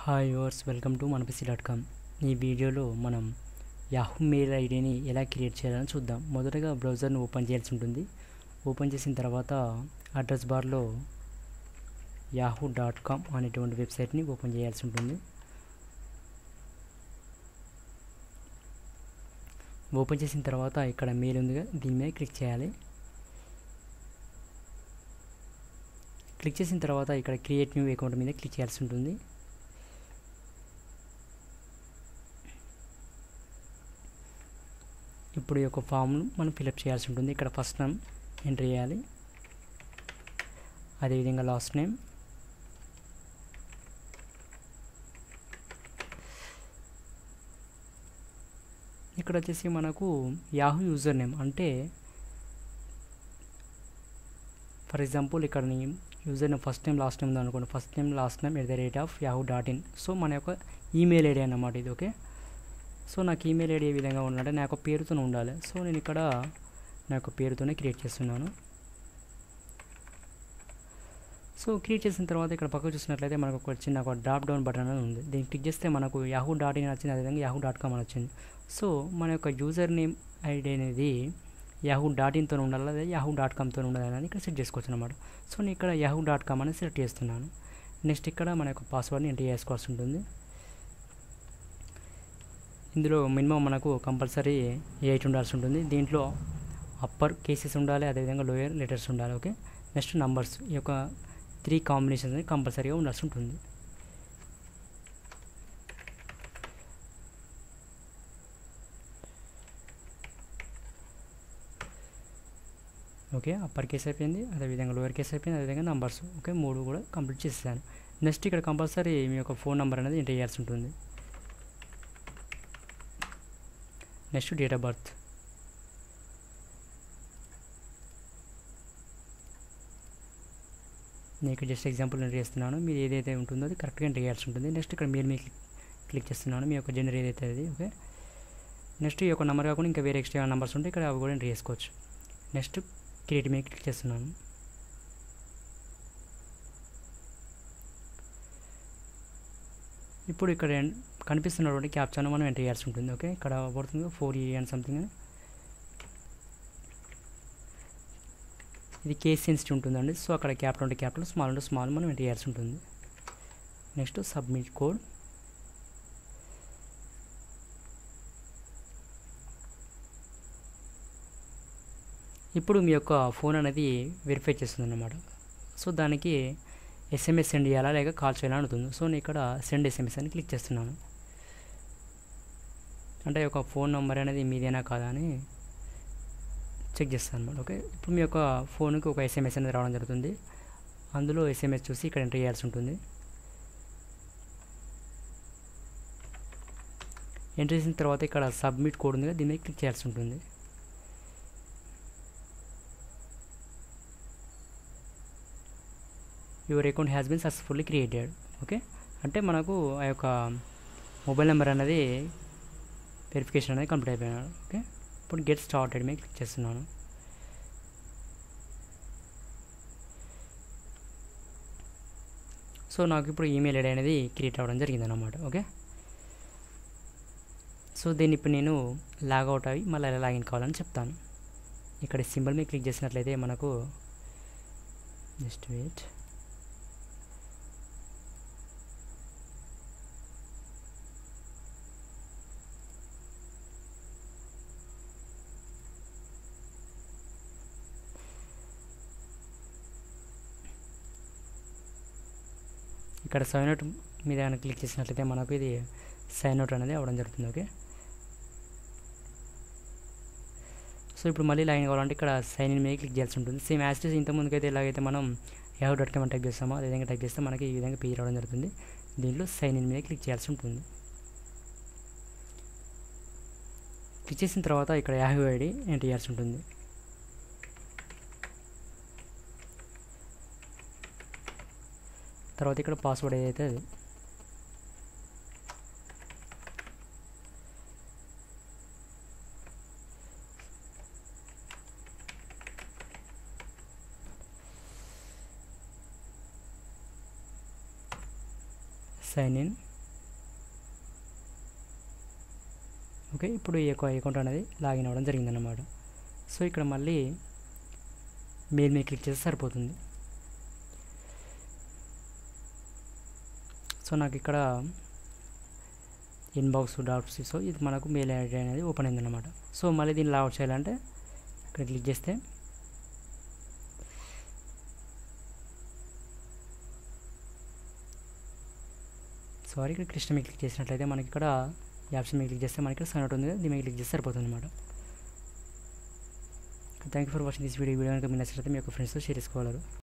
hi yours welcome to మనపిసి dot com ఈ వీడియోలో మనం యాహూ మెయిల్ ఐడిని ఎలా క్రియేట్ చేయాలని చూద్దాం మొదటగా బ్రౌజర్ను ఓపెన్ చేయాల్సి ఉంటుంది ఓపెన్ చేసిన తర్వాత అడ్రస్ బార్లో యాహూ డాట్ కామ్ అనేటువంటి వెబ్సైట్ని ఓపెన్ చేయాల్సి ఉంటుంది ఓపెన్ చేసిన తర్వాత ఇక్కడ మెయిల్ ఉందిగా దీని మీద క్లిక్ చేయాలి క్లిక్ చేసిన తర్వాత ఇక్కడ క్రియేట్ న్యూ అకౌంట్ మీద క్లిక్ చేయాల్సి ఉంటుంది ఇప్పుడు ఈ యొక్క ఫామ్ను మనం ఫిలప్ చేయాల్సి ఉంటుంది ఇక్కడ ఫస్ట్ నేమ్ ఎంటర్ చేయాలి అదేవిధంగా లాస్ట్ నేమ్ ఇక్కడ వచ్చేసి మనకు యాహూ యూజర్ నేమ్ అంటే ఫర్ ఎగ్జాంపుల్ ఇక్కడ user name first name last name అనుకోండి first name last name at the rate of Yahoo dot in so మన యొక్క ఈమెయిల్ ఐడి అన్నమాట ఇది ఓకే సో నాకు ఈమెయిల్ ఐడి ఏ విధంగా ఉండాలంటే నా యొక్క పేరుతో ఉండాలి సో నేను ఇక్కడ నా యొక్క పేరుతోనే క్రియేట్ చేస్తున్నాను సో క్రియేట్ చేసిన తర్వాత ఇక్కడ పక్కకు చూసినట్లయితే మనకు ఒక చిన్న ఒక డ్రాప్ డౌన్ బటన్ అనేది ఉంది దీన్ని క్లిక్ చేస్తే మనకు యాహూ డాట్ ఇన్ వచ్చింది అదేవిధంగా యాహూ డాట్ కామ్ అని వచ్చింది సో మన యొక్క యూజర్ నేమ్ ఐడి అనేది యాహూ డాట్ ఇన్తో ఉండాలి లేదా యాహూ డాట్ కామ్తో ఉండాలి అనేది ఇక్కడ సెట్ చేసుకోవచ్చు అనమాట సో నేను ఇక్కడ యాహూ డాట్ కామ్ అనేది సెలెక్ట్ చేస్తున్నాను నెక్స్ట్ ఇక్కడ మన యొక్క పాస్వర్డ్ని ఎంటర్ చేసుకోవాల్సి ఉంటుంది ఇందులో మినిమం మనకు కంపల్సరీ ఎయిట్ ఉండాల్సి ఉంటుంది దీంట్లో అప్పర్ కేసెస్ ఉండాలి అదేవిధంగా లోయర్ లెటర్స్ ఉండాలి ఓకే నెక్స్ట్ నంబర్స్ ఈ యొక్క త్రీ కాంబినేషన్స్ అనేది కంపల్సరీగా ఉండాల్సి ఉంటుంది ఓకే అప్పర్ కేస్ అయిపోయింది అదేవిధంగా లోయర్ కేస్ అయిపోయింది అదేవిధంగా నంబర్స్ ఓకే మూడు కూడా కంప్లీట్ చేసేసాను నెక్స్ట్ ఇక్కడ కంపల్సరీ మీ యొక్క ఫోన్ నెంబర్ అనేది ఎంటర్ చేయాల్సి ఉంటుంది నెక్స్ట్ డేట్ ఆఫ్ బర్త్ నేను ఇక్కడ జస్ట్ ఎగ్జాంపుల్ ఎంటర్ చేస్తున్నాను మీరు ఏదైతే ఉంటుందో అది కరెక్ట్గా ఎంటర్ చేయాల్సి ఉంటుంది నెక్స్ట్ ఇక్కడ మీరు మీ క్లిక్ చేస్తున్నాను మీ యొక్క జెండర్ ఏదైతే అది ఓకే నెక్స్ట్ ఈ యొక్క నెంబర్ కాకుండా ఇంకా వేరే ఎక్స్ట్రా నెంబర్స్ ఉంటే ఇక్కడ అవి కూడా ఎంటర్ చేసుకోవచ్చు నెక్స్ట్ క్రియేట్ మీద క్లిక్ చేస్తున్నాను ఇప్పుడు ఇక్కడ కనిపిస్తున్నటువంటి క్యాప్చాను మనం ఎంటర్ చేయాల్సి ఉంటుంది ఓకే ఇక్కడ పడుతుంది ఫోర్ ఈ అండ్ సంథింగ్ అని ఇది కేస్ సెన్సిటివ్ ఉంటుందండి సో అక్కడ క్యాపిటల్ ఉంటే క్యాపిటల్ స్మాల్ ఉంటే స్మాల్ మనం ఎంటర్ చేయాల్సి ఉంటుంది నెక్స్ట్ సబ్మిట్ కోడ్ ఇప్పుడు మీ యొక్క ఫోన్ అనేది వెరిఫై చేస్తుంది అన్నమాట సో దానికి ఎస్ఎంఎస్ సెండ్ చేయాలా లేక కాల్ చేయాలా అడుగుతుంది సో నేను ఇక్కడ సెండ్ ఎస్ఎంఎస్ అని క్లిక్ చేస్తున్నాను అంటే ఒక ఫోన్ నెంబర్ అనేది మీదేనా కాదా అని చెక్ చేస్తాను అనమాట ఓకే ఇప్పుడు మీ యొక్క ఫోన్కి ఒక ఎస్ఎంఎస్ అనేది రావడం జరుగుతుంది అందులో ఎస్ఎంఎస్ చూసి ఇక్కడ ఎంటర్ చేయాల్సి ఉంటుంది ఎంటర్ చేసిన తర్వాత ఇక్కడ సబ్మిట్ కోడ్ ఉంది దీని మీద క్లిక్ చేయాల్సి ఉంటుంది your account has been successfully created okay అంటే మనకు ఆ యొక్క మొబైల్ నెంబర్ అనేది వెరిఫికేషన్ అనేది కంప్లీట్ అయిపోయినాడు ఓకే ఇప్పుడు గెట్ స్టార్టెడ్ మీద క్లిక్ చేస్తున్నాను సో నాకు ఇప్పుడు ఈమెయిల్ ఐడి అనేది క్రియేట్ అవ్వడం జరిగింది అనమాట ఓకే సో దీన్ని ఇప్పుడు నేను లాగౌట్ అవి మళ్ళీ ఎలా లాగిన్ కావాలని చెప్తాను ఇక్కడ సింబల్ మీద క్లిక్ చేసినట్లయితే మనకు జస్ట్ వెయిట్ ఇక్కడ సైన్ అవుట్ మీద కనుక క్లిక్ చేసినట్లయితే మనకు ఇది సైన్ అవుట్ అనేది అవ్వడం జరుగుతుంది ఓకే సో ఇప్పుడు మళ్ళీ లాగిన్ కావాలంటే ఇక్కడ సైన్ ఇన్ మీద క్లిక్ చేయాల్సి ఉంటుంది సేమ్ యాస్టేజ్ ఇంతకుముందుకు అయితే ఎలాగైతే మనం యాహూ డాట్ కామ్ టైప్ చేస్తామో అదేవిధంగా టైప్ చేస్తే మనకి ఈ విధంగా పేజ్ రావడం జరుగుతుంది దీంట్లో సైన్ ఇన్ మీద క్లిక్ చేయాల్సి ఉంటుంది క్లిక్ చేసిన తర్వాత ఇక్కడ యాహూ ఐడి ఎంటర్ చేయాల్సి ఉంటుంది తర్వాత ఇక్కడ పాస్వర్డ్ ఏదైతే అది సైన్ ఇన్ ఓకే ఇప్పుడు ఈ యొక్క అకౌంట్ అనేది లాగిన్ అవ్వడం జరిగిందన్నమాట సో ఇక్కడ మళ్ళీ మెయిల్ మీద క్లిక్ చేస్తే సరిపోతుంది సో నాకు ఇక్కడ ఇన్బాక్స్ డాట్ సో ఇది మనకు మెయిల్ ఐడి అనేది ఓపెన్ అయిందన్నమాట సో మళ్ళీ దీన్ని లాగౌట్ చేయాలంటే ఇక్కడ క్లిక్ చేస్తే సారీ ఇక్కడ కృష్ణ మీద క్లిక్ చేసినట్లయితే మనకి ఇక్కడ యాప్స్ మీద క్లిక్ చేస్తే మనకి ఇక్కడ సైన్ అవుట్ ఉంది దీని మీద క్లిక్ చేస్తే సరిపోతుంది అనమాట thank you for watching this video video కనుక మీరు నచ్చినట్లయితే మీ యొక్క ఫ్రెండ్స్తో షేర్ చేసుకోగలరు